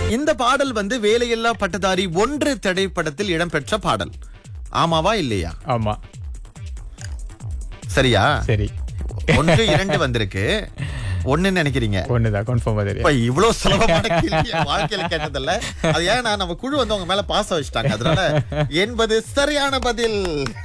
இந்த பாடல் வந்து வேலையில்லா பட்டதாரி ஒன்று திரைப்படத்தில் இடம்பெற்ற பாடல் ஆமாவா இல்லையா ஆமா சரியா சரி ஒன்று இரண்டு வந்திருக்கு ஒண்ணுன்னு நினைக்கிறீங்க ஒண்ணுதான் கன்ஃபார்மா தெரியும் இப்ப இவ்வளவு சுலபமான கேள்வி என் வாழ்க்கையில கேட்டதில்ல அது ஏன்னா நம்ம குழு வந்து உங்க மேல பாச வச்சுட்டாங்க அதனால என்பது சரியான பதில்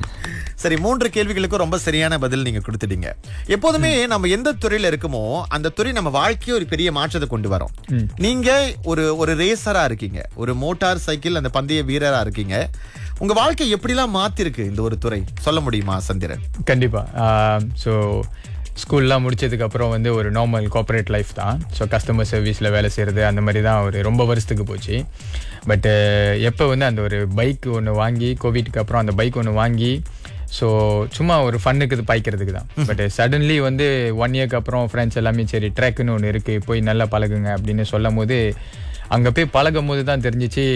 சரி மூன்று கேள்விகளுக்கும் ரொம்ப சரியான பதில் நீங்க கொடுத்துட்டீங்க எப்போதுமே நம்ம எந்த துறையில இருக்கோமோ அந்த துறை நம்ம வாழ்க்கையை ஒரு பெரிய மாற்றத்தை கொண்டு வரும் நீங்க ஒரு ஒரு ரேசரா இருக்கீங்க ஒரு மோட்டார் சைக்கிள் அந்த பந்தய வீரரா இருக்கீங்க உங்க வாழ்க்கை எப்படிலாம் மாத்திருக்கு இந்த ஒரு துறை சொல்ல முடியுமா சந்திரன் கண்டிப்பா ஸோ ஸ்கூல்லாம் முடிச்சதுக்கு அப்புறம் வந்து ஒரு நார்மல் கார்ப்பரேட் லைஃப் தான் ஸோ கஸ்டமர் சர்வீஸில் வேலை செய்கிறது அந்த மாதிரி தான் ஒரு ரொம்ப வருஷத்துக்கு போச்சு பட்டு எப்போ வந்து அந்த ஒரு பைக் ஒன்று வாங்கி கோவிட்க்கு அப்புறம் அந்த பைக் ஒன்று வாங்கி ஸோ சும்மா ஒரு ஃபன்னுக்கு இது பாய்க்கிறதுக்கு தான் பட் சடன்லி வந்து ஒன் இயர்க்கு அப்புறம் ஃப்ரெண்ட்ஸ் எல்லாமே சரி ட்ராக்குன்னு ஒன்று இருக்குது போய் நல்லா பழகுங்க அப்படின்னு சொல்லும் போது அங்கே போய் பழகும் போது தான் தெரிஞ்சிச்சு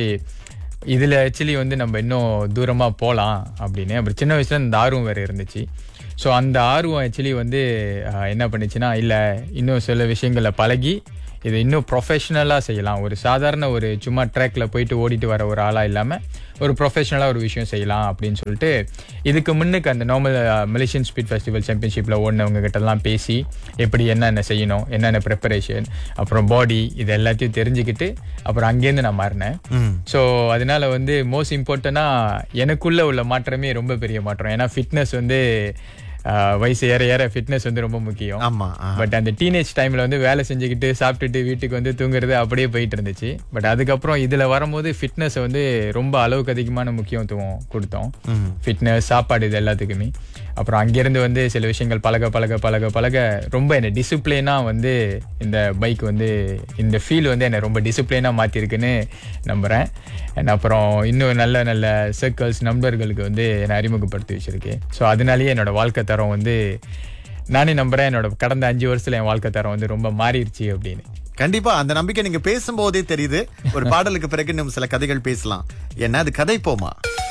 இதில் ஆக்சுவலி வந்து நம்ம இன்னும் தூரமாக போகலாம் அப்படின்னு அப்புறம் சின்ன வயசுல இந்த ஆர்வம் வேறு இருந்துச்சு ஸோ அந்த ஆர்வம் ஆக்சுவலி வந்து ஆஹ், என்ன பண்ணுச்சுன்னா இல்லை இன்னும் சில விஷயங்களை பழகி இதை இன்னும் ப்ரொஃபஷ்னலாக செய்யலாம் ஒரு சாதாரண ஒரு சும்மா ட்ராக்ல போயிட்டு ஓடிட்டு வர ஒரு ஆளாக இல்லாமல் ஒரு ப்ரொஃபஷ்னலாக ஒரு விஷயம் செய்யலாம் அப்படின்னு சொல்லிட்டு இதுக்கு முன்னுக்கு அந்த நார்மல் மலேசியன் ஸ்பீட் ஃபெஸ்டிவல் சாம்பியன்ஷிப்பில் ஓடினவங்க கிட்டலாம் பேசி எப்படி என்னென்ன செய்யணும் என்னென்ன ப்ரிப்பரேஷன் அப்புறம் பாடி இது எல்லாத்தையும் தெரிஞ்சுக்கிட்டு அப்புறம் அங்கேருந்து நான் மாறினேன் ஸோ அதனால வந்து மோஸ்ட் இம்பார்ட்டண்டாக எனக்குள்ள உள்ள மாற்றமே ரொம்ப பெரிய மாற்றம் ஏன்னா ஃபிட்னஸ் வந்து ஆஹ், வயசு ஏற ஏற ஃபிட்னஸ் வந்து ரொம்ப முக்கியம் ஆமா ஆ. பட் அந்த டீனேஜ் டைம்ல வந்து வேலை செஞ்சுக்கிட்டு சாப்பிட்டுட்டு வீட்டுக்கு வந்து தூங்குறது அப்படியே போயிட்டு இருந்துச்சு பட் அதுக்கப்புறம் இதுல வரும்போது ஃபிட்னஸ் வந்து ரொம்ப அளவுக்கு அதிகமான முக்கியத்துவம் கொடுத்தோம் ஃபிட்னஸ் சாப்பாடு இது எல்லாத்துக்குமே அப்புறம் அங்கிருந்து வந்து சில விஷயங்கள் பழக பழக பழக பழக ரொம்ப என்ன டிசிப்ளினா வந்து இந்த பைக் வந்து இந்த ஃபீல் வந்து என்னை ரொம்ப டிசிப்ளினா மாத்திருக்குன்னு நம்புறேன் And அப்புறம் இன்னும் நல்ல நல்ல சர்க்கிள்ஸ் நண்பர்களுக்கு வந்து என்னை அறிமுகப்படுத்தி வச்சிருக்கு ஸோ அதனாலேயே என்னோட வாழ்க்கை தரம் வந்து நானே நம்புறேன் என்னோட கடந்த அஞ்சு வருஷத்துல என் வாழ்க்கை தரம் வந்து ரொம்ப மாறிடுச்சு அப்படின்னு கண்டிப்பா அந்த நம்பிக்கை நீங்க பேசும்போதே தெரியுது ஒரு பாடலுக்கு பிறகு இன்னும் சில கதைகள் பேசலாம் என்ன அது கதை போமா